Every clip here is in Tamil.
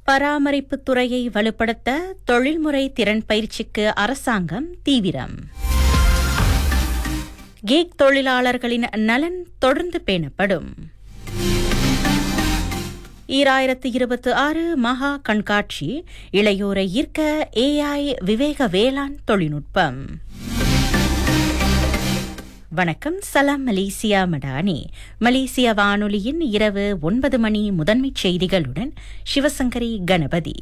பராமரிப்பு துறையை வலுப்படுத்த தொழில்முறை திறன் பயிற்சிக்கு அரசாங்கம் தீவிரம் கேக் தொழிலாளர்களின் நலன் தொடர்ந்து பேணப்படும் ஈராயிரத்து இருபத்தி ஆறு மகா கண்காட்சி இளையோரை ஈர்க்க ஏஐ விவேக வேளாண் தொழில்நுட்பம் வணக்கம் சலாம் மலேசியா மடானி மலேசிய வானொலியின் இரவு ஒன்பது மணி முதன்மைச் செய்திகளுடன் சிவசங்கரி கணபதி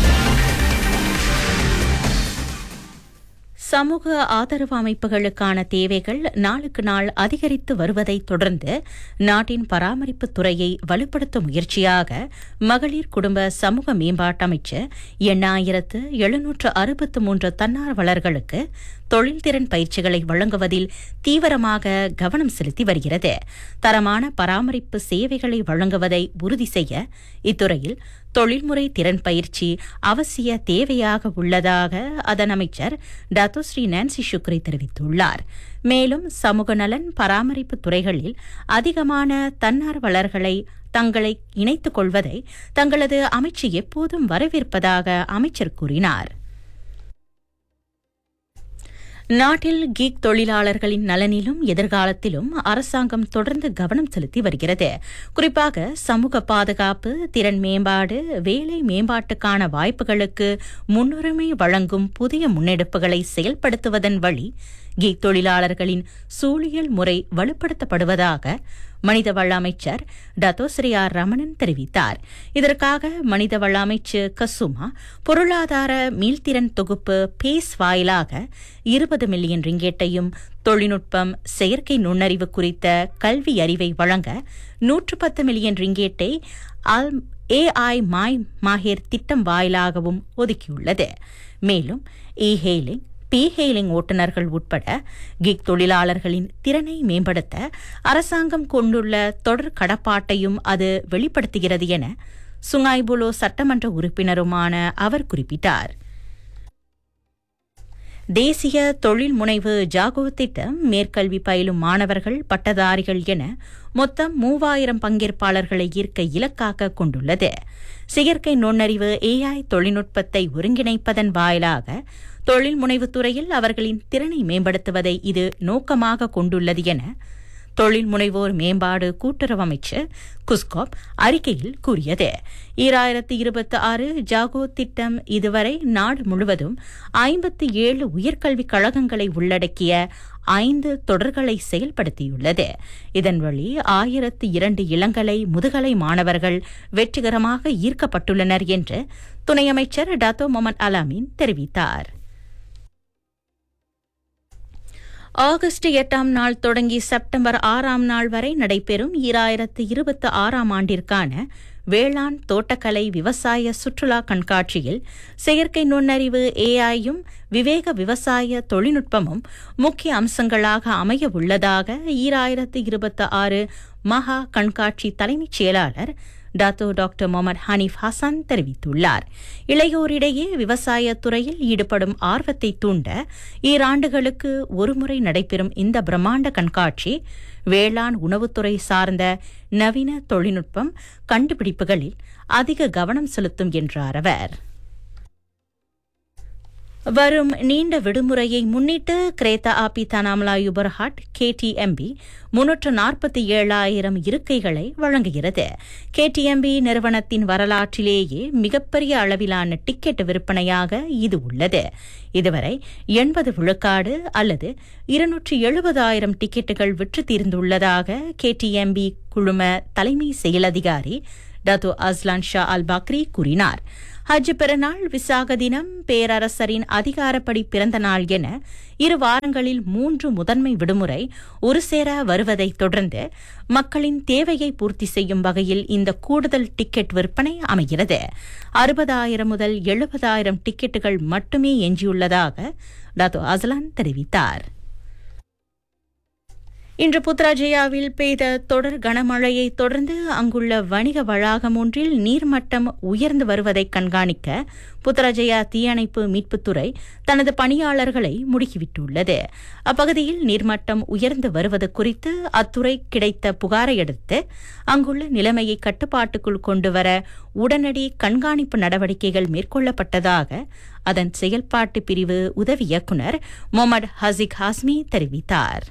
சமூக ஆதரவு அமைப்புகளுக்கான தேவைகள் நாளுக்கு நாள் அதிகரித்து வருவதை தொடர்ந்து நாட்டின் பராமரிப்பு துறையை வலுப்படுத்தும் முயற்சியாக மகளிர் குடும்ப சமூக மேம்பாட்டு அமைச்சர் எண்ணாயிரத்து எழுநூற்று அறுபத்து மூன்று தன்னார்வலர்களுக்கு தொழில்திறன் பயிற்சிகளை வழங்குவதில் தீவிரமாக கவனம் செலுத்தி வருகிறது தரமான பராமரிப்பு சேவைகளை வழங்குவதை உறுதி செய்ய இத்துறையில் தொழில்முறை திறன் பயிற்சி அவசிய தேவையாக உள்ளதாக அதன் அமைச்சர் டாத்தோஸ்ரீ நான்சி சுக்ரி தெரிவித்துள்ளார் மேலும் சமூக நலன் பராமரிப்பு துறைகளில் அதிகமான தன்னார்வலர்களை தங்களை இணைத்துக் கொள்வதை தங்களது அமைச்சு எப்போதும் வரவேற்பதாக அமைச்சர் கூறினார் நாட்டில் கீக் தொழிலாளர்களின் நலனிலும் எதிர்காலத்திலும் அரசாங்கம் தொடர்ந்து கவனம் செலுத்தி வருகிறது குறிப்பாக சமூக பாதுகாப்பு திறன் மேம்பாடு வேலை மேம்பாட்டுக்கான வாய்ப்புகளுக்கு முன்னுரிமை வழங்கும் புதிய முன்னெடுப்புகளை செயல்படுத்துவதன் வழி கீக் தொழிலாளர்களின் சூழியல் முறை வலுப்படுத்தப்படுவதாக மனிதவள அமைச்சர் டத்தோஸ்ரீ ஆர் ரமணன் தெரிவித்தார் இதற்காக மனிதவள அமைச்சு கசுமா பொருளாதார மீள்திறன் தொகுப்பு பேஸ் வாயிலாக இருபது மில்லியன் ரிங்கேட்டையும் தொழில்நுட்பம் செயற்கை நுண்ணறிவு குறித்த கல்வி அறிவை வழங்க நூற்று பத்து மில்லியன் ரிங்கேட்டை ஏஐ மாய் மாஹேர் திட்டம் வாயிலாகவும் ஒதுக்கியுள்ளது மேலும் இ ஹெய்லிங் பி ஹெய்லிங் ஓட்டுநர்கள் உட்பட கிக் தொழிலாளர்களின் திறனை மேம்படுத்த அரசாங்கம் கொண்டுள்ள தொடர் கடப்பாட்டையும் அது வெளிப்படுத்துகிறது என சுங்காய்புலோ சட்டமன்ற உறுப்பினருமான அவர் குறிப்பிட்டார் தேசிய தொழில் முனைவு ஜாகோ திட்டம் மேற்கல்வி பயிலும் மாணவர்கள் பட்டதாரிகள் என மொத்தம் மூவாயிரம் பங்கேற்பாளர்களை ஈர்க்க இலக்காக கொண்டுள்ளது செயற்கை நுண்ணறிவு ஏஐ தொழில்நுட்பத்தை ஒருங்கிணைப்பதன் வாயிலாக தொழில் முனைவுத் துறையில் அவர்களின் திறனை மேம்படுத்துவதை இது நோக்கமாக கொண்டுள்ளது என தொழில் முனைவோர் மேம்பாடு கூட்டுறவு அமைச்சர் குஸ்காப் அறிக்கையில் கூறியது ஈராயிரத்தி இருபத்தி ஆறு ஜாகோ திட்டம் இதுவரை நாடு முழுவதும் ஐம்பத்தி ஏழு உயர்கல்விக் கழகங்களை உள்ளடக்கிய ஐந்து தொடர்களை செயல்படுத்தியுள்ளது இதன் வழி ஆயிரத்து இரண்டு இளங்கலை முதுகலை மாணவர்கள் வெற்றிகரமாக ஈர்க்கப்பட்டுள்ளனர் என்று துணை அமைச்சர் டாத்தோ மொமன் அலாமின் தெரிவித்தார் ஆகஸ்ட் எட்டாம் நாள் தொடங்கி செப்டம்பர் ஆறாம் நாள் வரை நடைபெறும் ஈராயிரத்து இருபத்தி ஆறாம் ஆண்டிற்கான வேளாண் தோட்டக்கலை விவசாய சுற்றுலா கண்காட்சியில் செயற்கை நுண்ணறிவு ஏஐயும் விவேக விவசாய தொழில்நுட்பமும் முக்கிய அம்சங்களாக அமைய உள்ளதாக ஈராயிரத்து இருபத்தி ஆறு மகா கண்காட்சி தலைமைச் செயலாளர் Dato doctor Mohamed Hanif Hasan தெரிவித்துள்ளார் இளையோரிடையே விவசாயத் துறையில் ஈடுபடும் ஆர்வத்தை தூண்ட ஈராண்டுகளுக்கு ஒருமுறை நடைபெறும் இந்த பிரம்மாண்ட கண்காட்சி வேளாண் உணவுத்துறை சார்ந்த நவீன தொழில்நுட்பம் கண்டுபிடிப்புகளில் அதிக கவனம் செலுத்தும் என்றார் அவர் வரும் நீண்ட விடுமுறையை முன்னிட்டு கிரேத்தா ஆபி தனாமலா யுபர்ஹாட் கேடிஎம்பி முன்னூற்று நாற்பத்தி ஏழாயிரம் இருக்கைகளை வழங்குகிறது கேடிஎம்பி நிறுவனத்தின் வரலாற்றிலேயே மிகப்பெரிய அளவிலான டிக்கெட் விற்பனையாக இது உள்ளது இதுவரை எண்பது விழுக்காடு அல்லது இருநூற்றி எழுபதாயிரம் டிக்கெட்டுகள் விற்று தீர்ந்துள்ளதாக கேடிஎம்பி குழும தலைமை செயலதிகாரி Datuk Azlan Shah Al Bakri கூறினார் ஹஜ் பெருநாள் விசாக தினம் பேரரசரின் அதிகாரப்படி பிறந்த நாள் என இரு வாரங்களில் மூன்று முதன்மை விடுமுறை ஒரு சேர வருவதை தொடர்ந்து மக்களின் தேவையை பூர்த்தி செய்யும் வகையில் இந்த கூடுதல் டிக்கெட் விற்பனை அமைகிறது அறுபதாயிரம் முதல் எழுபதாயிரம் டிக்கெட்டுகள் மட்டுமே எஞ்சியுள்ளதாக டாத்தோ அசலான் தெரிவித்தார் இன்று புத்ராஜயாவில் பெய்த தொடர் கனமழையை தொடர்ந்து அங்குள்ள வணிக வளாகம் ஒன்றில் நீர்மட்டம் உயர்ந்து வருவதை கண்காணிக்க புத்ராஜயா தீயணைப்பு மீட்புத்துறை தனது பணியாளர்களை முடுக்கிவிட்டுள்ளது அப்பகுதியில் நீர்மட்டம் உயர்ந்து வருவது குறித்து அத்துறை கிடைத்த புகாரை அடுத்து அங்குள்ள நிலைமையை கட்டுப்பாட்டுக்குள் கொண்டுவர உடனடி கண்காணிப்பு நடவடிக்கைகள் மேற்கொள்ளப்பட்டதாக அதன் செயல்பாட்டு பிரிவு உதவி இயக்குநர் முகமது ஹசிக் ஹாஸ்மி தெரிவித்தார்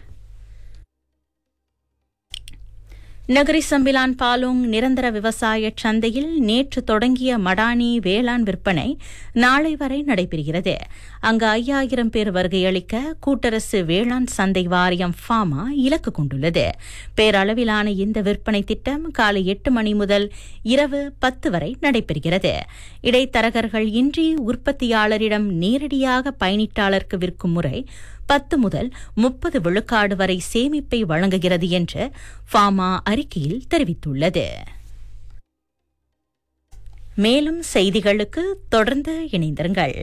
நகரி சம்பிலான் பாலோங் நிரந்தர விவசாய சந்தையில் நேற்று தொடங்கிய மடானி வேளாண் விற்பனை நாளை வரை நடைபெறுகிறது அங்கு ஐயாயிரம் பேர் வருகையளிக்க கூட்டரசு வேளாண் சந்தை வாரியம் ஃபாமா இலக்கு கொண்டுள்ளது பேரளவிலான இந்த விற்பனை திட்டம் காலை எட்டு மணி முதல் இரவு பத்து வரை நடைபெறுகிறது இடைத்தரகர்கள் இன்றி உற்பத்தியாளரிடம் நேரடியாக பயனீட்டாளருக்கு விற்கும் முறை பத்து முதல் முப்பது விழுக்காடு வரை சேமிப்பை வழங்குகிறது என்று ஃபாமா அறிக்கையில் தெரிவித்துள்ளது மேலும் செய்திகளுக்கு தொடர்ந்து இணைந்திருங்கள்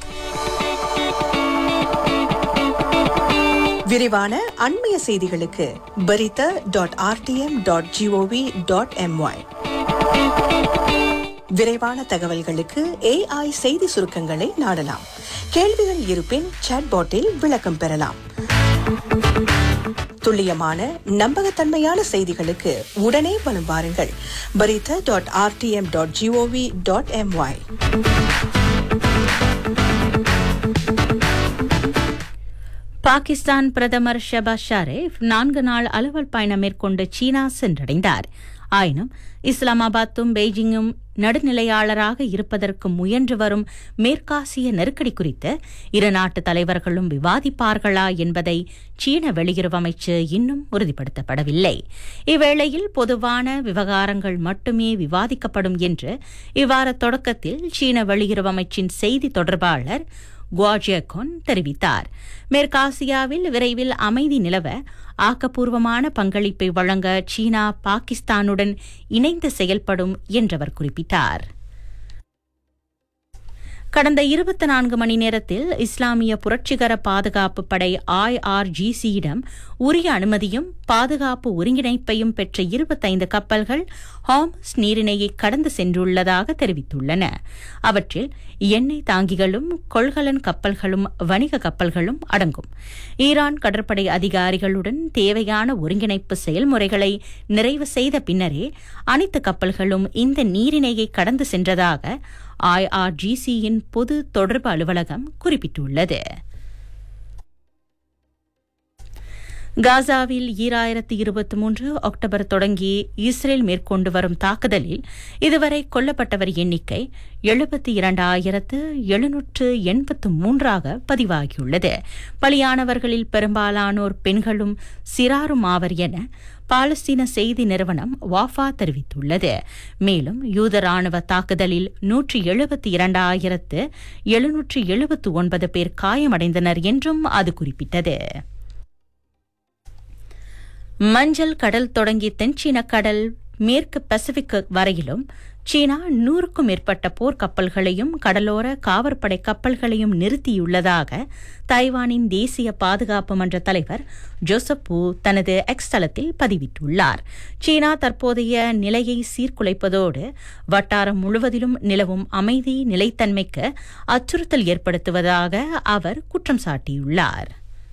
விரிவான அண்மைய செய்திகளுக்கு Berita dot RTM dot GOV dot MY விரைவான தகவல்களுக்கு ஏஐ செய்தி சுருக்கங்களை நாடலாம் கேள்விகள் இருப்பின் சாட்பாட்டில் விளக்கம் பெறலாம் துல்லியமான நம்பகத்தன்மையான செய்திகளுக்கு உடனே வலம் வாருங்கள் Berita dot RTM dot GOV dot MY Pakistan பிரதமர் ஷபாஸ் ஷரீப் நான்கு நாள் அலுவல் பயணம் மேற்கொண்டு சீனா சென்றடைந்தார் ஆயினும் இஸ்லாமாபாத்தும் பெய்ஜிங்கும் நடுநிலையாளராக இருப்பதற்கு முயன்று வரும் மேற்காசிய நெருக்கடி குறித்து இரு நாட்டு தலைவர்களும் விவாதிப்பார்களா என்பதை சீன வெளியுறவு அமைச்சு இன்னும் உறுதிப்படுத்தப்படவில்லை இவ்வேளையில் பொதுவான விவகாரங்கள் மட்டுமே விவாதிக்கப்படும் என்று இவ்வார தொடக்கத்தில் சீன வெளியுறவு அமைச்சின் செய்தி தொடர்பாளர் குவாஜியகோன் தெரிவித்தார் மேற்காசியாவில் விரைவில் அமைதி நிலவ ஆக்கப்பூர்வமான பங்களிப்பை வழங்க சீனா பாகிஸ்தானுடன் இணைந்து செயல்படும் என்றவர் குறிப்பிட்டார் கடந்த இருபத்தி நான்கு மணி நேரத்தில் இஸ்லாமிய புரட்சிகர பாதுகாப்பு படை ஐஆர்ஜிசியிடம் உரிய அனுமதியும் பாதுகாப்பு ஒருங்கிணைப்பையும் பெற்ற இருபத்தைந்து கப்பல்கள் ஹார்ம்ஸ் நீரிணையை கடந்து சென்றுள்ளதாக தெரிவித்துள்ளன அவற்றில் எண்ணெய் தாங்கிகளும் கொள்கலன் கப்பல்களும் வணிக கப்பல்களும் அடங்கும் ஈரான் கடற்படை அதிகாரிகளுடன் தேவையான ஒருங்கிணைப்பு செயல்முறைகளை நிறைவு செய்த பின்னரே அனைத்து கப்பல்களும் இந்த நீரிணையை கடந்து சென்றதாக ஐஆர்ஜிசியின் பொது தொடர்பு அலுவலகம் குறிப்பிட்டுள்ளது காசாவில் ஈராயிரத்தி இருபத்தி மூன்று அக்டோபர் தொடங்கி இஸ்ரேல் மேற்கொண்டு வரும் தாக்குதலில் இதுவரை கொல்லப்பட்டவர் எண்ணிக்கை எழுபத்தி இரண்டாயிரத்து எழுநூற்று எண்பத்து மூன்றாக பதிவாகியுள்ளது பலியானவர்களில் பெரும்பாலானோர் பெண்களும் சிறாரும் ஆவர் என பாலஸ்தீன செய்தி நிறுவனம் வாஃபா தெரிவித்துள்ளது மேலும் யூத ராணுவ தாக்குதலில் நூற்றி எழுபத்தி இரண்டாயிரத்து எழுநூற்று எழுபத்து ஒன்பது பேர் காயமடைந்தனர் என்றும் அது குறிப்பிட்டது மஞ்சள் கடல் தொடங்கி தென்சீன கடல் மேற்கு பசிபிக் வரையிலும் சீனா நூறுக்கும் மேற்பட்ட போர்க்கப்பல்களையும் கடலோர காவற்படை கப்பல்களையும் நிறுத்தியுள்ளதாக தைவானின் தேசிய பாதுகாப்பு மன்ற தலைவர் ஜோசப் பூ தனது எக்ஸ் தளத்தில் பதிவிட்டுள்ளார் சீனா தற்போதைய நிலையை சீர்குலைப்பதோடு வட்டாரம் முழுவதிலும் நிலவும் அமைதி நிலைத்தன்மைக்கு அச்சுறுத்தல் ஏற்படுத்துவதாக அவர் குற்றம் சாட்டியுள்ளார்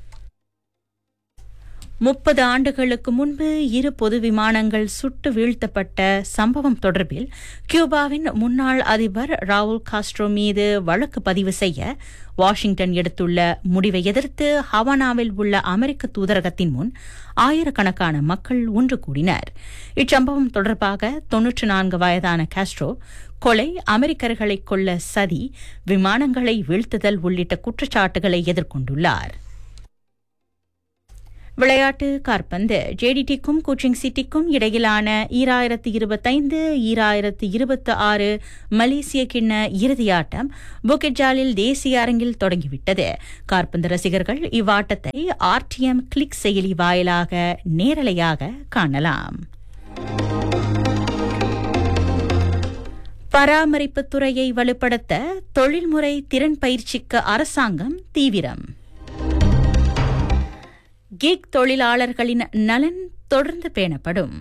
முப்பது ஆண்டுகளுக்கு முன்பு இரு பொது விமானங்கள் சுட்டு வீழ்த்தப்பட்ட சம்பவம் தொடர்பில் கியூபாவின் முன்னாள் அதிபர் ராவுல் காஸ்ட்ரோ மீது வழக்கு பதிவு செய்ய வாஷிங்டன் எடுத்துள்ள முடிவை எதிர்த்து ஹவானாவில் உள்ள அமெரிக்க தூதரகத்தின் முன் ஆயிரக்கணக்கான மக்கள் ஒன்று கூடினர் இச்சம்பவம் தொடர்பாக தொன்னூற்று நான்கு வயதான காஸ்ட்ரோ கொலை அமெரிக்கர்களை கொல்ல சதி விமானங்களை வீழ்த்துதல் உள்ளிட்ட குற்றச்சாட்டுகளை எதிர்கொண்டுள்ளார் விளையாட்டு கார்பந்து ஜேடிடிக்கும் கோச்சிங் சிட்டிக்கும் இடையிலான ஈராயிரத்து இருபத்தைந்து ஈராயிரத்து இருபத்தி ஆறு மலேசிய கிண்ண இறுதியாட்டம் புக்கெட்ஜாலில் தேசிய அரங்கில் தொடங்கிவிட்டது கார்பந்து ரசிகர்கள் இவ்வாட்டத்தை ஆர்டிஎம் கிளிக் செயலி வாயிலாக நேரலையாக காணலாம் பராமரிப்பு துறையை வலுப்படுத்த தொழில்முறை திறன் பயிற்சிக்கு அரசாங்கம் தீவிரம் கிக் தொழிலாளர்களின் நலன் தொடர்ந்து பேணப்படும்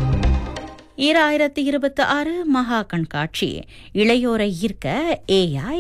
ஈராயிரத்தி இருபத்தி ஆறு மகா கண்காட்சி இளையோரை ஈர்க்க ஏஐ